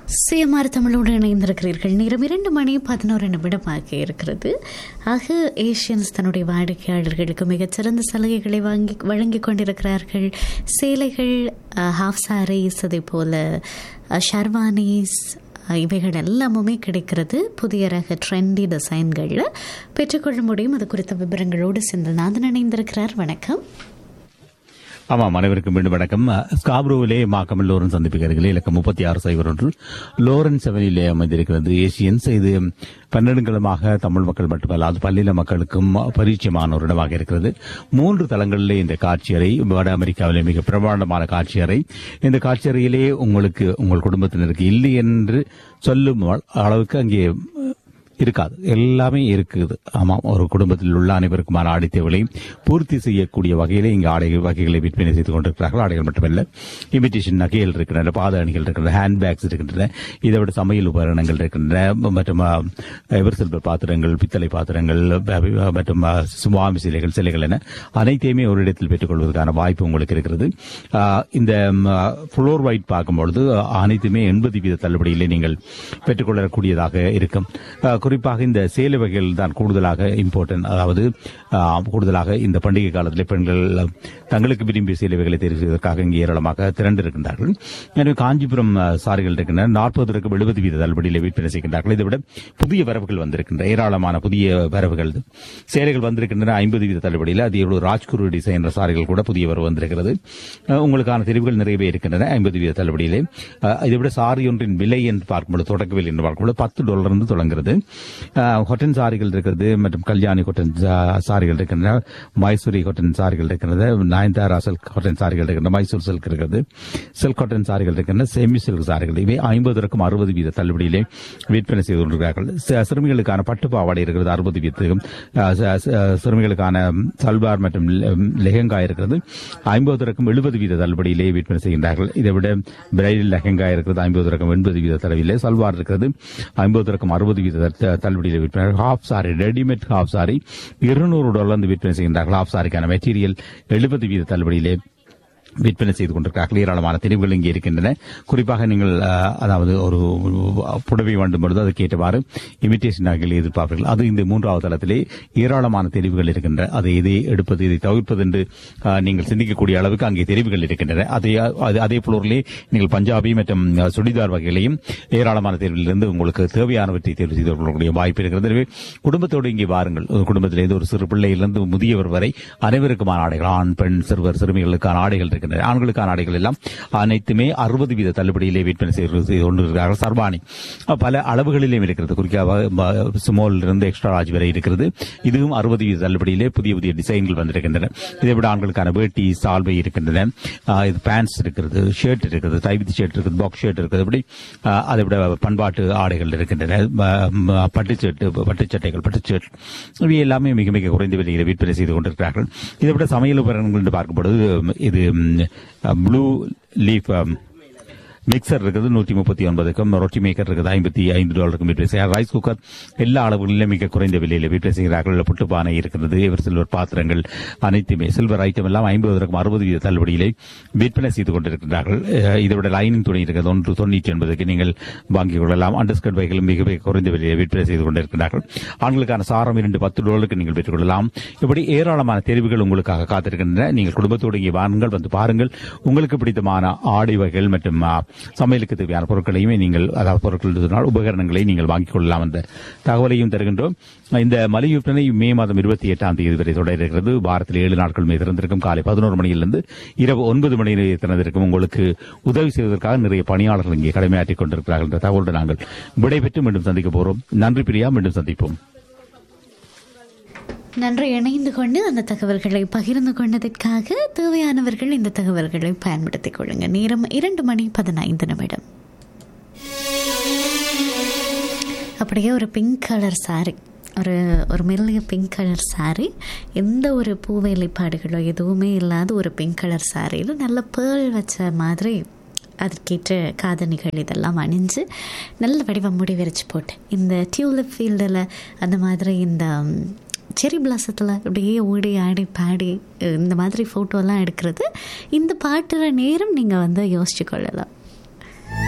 CMR தமிழோடு இணைந்திருக்கிறீர்கள் நேரம் இரண்டு மணி பதினோரு நிமிடமாக இருக்கிறது ஆக ஏஷியன்ஸ் தன்னுடைய வாடிக்கையாளர்களுக்கு மிகச்சிறந்த சலுகைகளை வாங்கி வழங்கி கொண்டிருக்கிறார்கள் சேலைகள் ஹாஃப் சாரீஸ் அதே போல ஷர்வானிஸ் இவைகள் எல்லாமுமே கிடைக்கிறது புதிய ரக ட்ரெண்டி டிசைன்களில் பெற்றுக்கொள்ள முடியும் அது குறித்த விவரங்களோடு செந்தில்நாதன் இணைந்திருக்கிறார் வணக்கம் ஆமாம் அனைவருக்கும் மீண்டும் வணக்கம் ஸ்காப்ரோவிலே மாக்கமல் லோரன்ஸ் சந்திப்புக்கு அருகிலே இலக்கம் முப்பத்தி ஆறு சைபர் ஒன்று லோரன்ஸ் செவனிலே அமைந்திருக்கிறது ஏசியன்ஸ் இது பன்னெடுங்காலமாக தமிழ் மக்கள் மட்டுமல்லாது பல்லின மக்களுக்கும் பரிச்சயமான ஒரு இடமாக இருக்கிறது மூன்று தளங்களிலே இந்த காட்சியறை வட அமெரிக்காவிலே மிக பிரமாண்டமான காட்சியறை இந்த காட்சியறையிலே உங்களுக்கு உங்கள் குடும்பத்தினருக்கு இல்லை என்று சொல்லும் அளவுக்கு அங்கே இருக்காது எல்லாமே இருக்குது ஆமாம் ஒரு குடும்பத்தில் உள்ள அனைவருக்குமான ஆடை தேவைகளையும் பூர்த்தி செய்யக்கூடிய வகையிலே இங்கு ஆடை வகைகளை விற்பனை செய்து கொண்டிருக்கிறார்கள் ஆடைகள் மட்டுமல்ல இமிட்டேஷன் நகைகள் இருக்கின்றன பாத அணிகள் இருக்கின்றன ஹேண்ட் பேக்ஸ் இருக்கின்றன இதை விட சமையல் உபகரணங்கள் இருக்கின்றன மற்றும் எவர் சில்வர் பாத்திரங்கள் பித்தளை பாத்திரங்கள் மற்றும் சுவாமி சிலைகள் சிலைகள் என அனைத்தையுமே ஒரு இடத்தில் பெற்றுக்கொள்வதற்கான வாய்ப்பு உங்களுக்கு இருக்கிறது இந்த புளோர் ஒயிட் பார்க்கும்பொழுது அனைத்துமே எண்பது வீத தள்ளுபடியிலே நீங்கள் பெற்றுக்கொள்ளக்கூடியதாக இருக்கும் குறிப்பாக இந்த சேலை வகைகள் தான் கூடுதலாக இம்பார்ட்டன்ட் அதாவது கூடுதலாக இந்த பண்டிகை காலத்தில் பெண்கள் தங்களுக்கு விரும்பிய சேலை வகைகளை தேர்வு செய்வதற்காக இங்கே ஏராளமாக திரண்டிருக்கின்றார்கள் எனவே காஞ்சிபுரம் சாரிகள் இருக்கின்றன நாற்பதற்கு எழுபது வீத தள்ளுபடியில் விற்பனை செய்கின்றார்கள் இதை விட புதிய வரவுகள் வந்திருக்கின்றன ஏராளமான புதிய வரவுகள் சேலைகள் வந்திருக்கின்றன ஐம்பது வீத தள்ளுபடியில் அது எவ்வளவு ராஜ்குரு டிசைன் சாரிகள் கூட புதிய வரவு வந்திருக்கிறது உங்களுக்கான தெரிவுகள் நிறையவே இருக்கின்றன ஐம்பது வீத தள்ளுபடியிலே இதை விட சாரி ஒன்றின் விலை என்று பார்க்கும்போது தொடக்க விலை என்று பார்க்கும்போது பத்து டாலர் இருந்து தொடங்குகிறது கொட்டன் சாரிகள் இருக்கிறது மற்றும் கல்யாணி கொட்டன் சாரிகள் இருக்கின்றன மைசூரி கொட்டன் சாரிகள் இருக்கிறது நயன்தாரா சில்க் கொட்டன் சாரிகள் இருக்கின்றன மைசூர் சில்க் இருக்கிறது சில்க் கொட்டன் சாரிகள் இருக்கின்றன செமி சில்க் சாரிகள் இவை ஐம்பதற்கும் அறுபது வீத தள்ளுபடியிலே விற்பனை செய்து கொண்டிருக்கிறார்கள் சிறுமிகளுக்கான பட்டு பாவாடை இருக்கிறது அறுபது வீதத்துக்கும் சிறுமிகளுக்கான சல்வார் மற்றும் லெஹங்கா இருக்கிறது ஐம்பதற்கும் எழுபது வீத தள்ளுபடியிலே விற்பனை செய்கின்றார்கள் இதை விட பிரைடல் லெஹங்கா இருக்கிறது ஐம்பதற்கும் எண்பது வீத தளவிலே சல்வார் இருக்கிறது ஐம்பதற்கும் அறுபது வீத தள்ளுபடியில் விற்பனை half sari readymade half sari இருநூறு டாலர் விற்பனை செய்கின்றார்கள் ஹாஃப் சாரிக்கான மெட்டீரியல் எழுபது வீத தள்ளுபடியிலே விற்பனை செய்து கொண்டிருக்கிறார்கள் ஏராளமான தெரிவுகள் இங்கே இருக்கின்றன குறிப்பாக நீங்கள் அதாவது ஒரு புடவை வேண்டும் பொழுது அதுக்கு ஏற்றவாறு இமிட்டேஷன் நகைகளை எதிர்பார்ப்பீர்கள் அது இந்த மூன்றாவது தளத்திலே ஏராளமான தெரிவுகள் இருக்கின்றன அதை இதை எடுப்பது இதை தவிர்ப்பது என்று நீங்கள் சிந்திக்கக்கூடிய அளவுக்கு அங்கே தெரிவுகள் இருக்கின்றன அதே அதே புலோரிலே நீங்கள் பஞ்சாபி மற்றும் சுடிதார் வகைகளையும் ஏராளமான தேர்விலிருந்து உங்களுக்கு தேவையானவற்றை தேர்வு செய்து கொள்ளக்கூடிய வாய்ப்பு இருக்கிறது எனவே குடும்பத்தோடு இங்கே வாருங்கள் குடும்பத்திலிருந்து ஒரு சிறு பிள்ளையிலிருந்து முதியவர் வரை அனைவருக்குமான ஆடைகள் ஆண் பெண் சிறுவர் சிறுமிகளுக்கான ஆடைகள் இருக்கின்றன ஆண்களுக்கான ஆடைகள் எல்லாம் அனைத்துமே அறுபது வீத தள்ளுபடியிலே விற்பனை செய்து கொண்டிருக்கிறார்கள் சர்வாணி பல அளவுகளிலேயும் இருக்கிறது குறிப்பாக ஸ்மால் இருந்து எக்ஸ்ட்ரா ராஜ் வரை இருக்கிறது இதுவும் அறுபது வீத தள்ளுபடியிலே புதிய புதிய டிசைன்கள் வந்திருக்கின்றன இதை விட ஆண்களுக்கான வேட்டி சால்வை இருக்கின்றன இது பேண்ட்ஸ் இருக்கிறது ஷர்ட் இருக்கிறது தைவிதி ஷர்ட் இருக்குது பாக்ஸ் ஷர்ட் இருக்குது இப்படி அதை விட பண்பாட்டு ஆடைகள் இருக்கின்றன பட்டுச்சேட்டு பட்டுச்சட்டைகள் பட்டுச்சேட் இவை எல்லாமே மிக மிக குறைந்த விலையில் விற்பனை செய்து கொண்டிருக்கிறார்கள் இதை விட சமையல் உபகரணங்கள் என்று பார்க்கும்பொழுது இது ப்ளூ லீஃப் மிக்சர் இருக்குது நூற்றி முப்பத்தி ஒன்பதுக்கும் ரொட்டி மேக்கர் இருக்குது ஐம்பத்தி ஐந்து டாலருக்கும் விற்பனை செய்கிறார் ரைஸ் குக்கர் எல்லா அளவுகளிலும் மிக குறைந்த விலையில் விற்பனை செய்கிறார்கள் புட்டு பானை இருக்கிறது இவர் சில்வர் பாத்திரங்கள் அனைத்துமே சில்வர் ஐட்டம் எல்லாம் ஐம்பதற்கும் அறுபது வீத தள்ளுபடியிலே விற்பனை செய்து கொண்டிருக்கிறார்கள் இதை விட லைனிங் துணி இருக்கிறது ஒன்று தொண்ணூற்றி ஒன்பதுக்கு நீங்கள் வாங்கிக் கொள்ளலாம் அண்டர்ஸ்கர்ட் வகைகளும் மிக மிக குறைந்த விலையில் விற்பனை செய்து கொண்டிருக்கிறார்கள் ஆண்களுக்கான சாரம் இரண்டு பத்து டாலருக்கு நீங்கள் பெற்றுக்கொள்ளலாம் இப்படி ஏராளமான தெரிவுகள் உங்களுக்காக காத்திருக்கின்றன நீங்கள் குடும்பத்தோடு இங்கே வாருங்கள் வந்து பாருங்கள் உங்களுக்கு பிடித்தமான ஆடை வகைகள் மற்றும் சமையலுக்கு தேவையான பொருட்களையுமே நீங்கள் அதாவது பொருட்கள் உபகரணங்களை நீங்கள் வாங்கிக் கொள்ளலாம் என்ற தகவலையும் தருகின்றோம் இந்த மலிவு விற்பனை மே மாதம் இருபத்தி எட்டாம் தேதி வரை தொடர்கிறது வாரத்தில் ஏழு நாட்கள் மே திறந்திருக்கும் காலை பதினோரு மணியிலிருந்து இரவு ஒன்பது மணி திறந்திருக்கும் உங்களுக்கு உதவி செய்வதற்காக நிறைய பணியாளர்கள் இங்கே கடமையாற்றிக் கொண்டிருக்கிறார்கள் என்ற தகவலுடன் நாங்கள் விடைபெற்று மீண்டும் சந்திக்க போறோம் நன்றி பிரியா மீண்டும் சந்திப்போம் நன்றி இணைந்து கொண்டு அந்த தகவல்களை பகிர்ந்து கொண்டதற்காக தேவையானவர்கள் இந்த தகவல்களை பயன்படுத்திக் கொள்ளுங்க நேரம் இரண்டு மணி பதினைந்து நிமிடம் அப்படியே ஒரு பிங்க் கலர் சாரி ஒரு ஒரு மெல்லிய பிங்க் கலர் சாரி எந்த ஒரு பூ வேலைப்பாடுகளோ எதுவுமே இல்லாத ஒரு பிங்க் கலர் சாரியில் நல்ல பேர்ல் வச்ச மாதிரி அதற்கேற்ற காதணிகள் இதெல்லாம் அணிஞ்சு நல்ல வடிவம் முடி விரிச்சு போட்டு இந்த டியூலிப் ஃபீல்டில் அந்த மாதிரி இந்த செரி பிளாசத்தில் அப்படியே ஓடி ஆடி பாடி இந்த மாதிரி ஃபோட்டோலாம் எடுக்கிறது இந்த பாட்டுற நேரம் நீங்கள் வந்து யோசிச்சு கொள்ளலாம்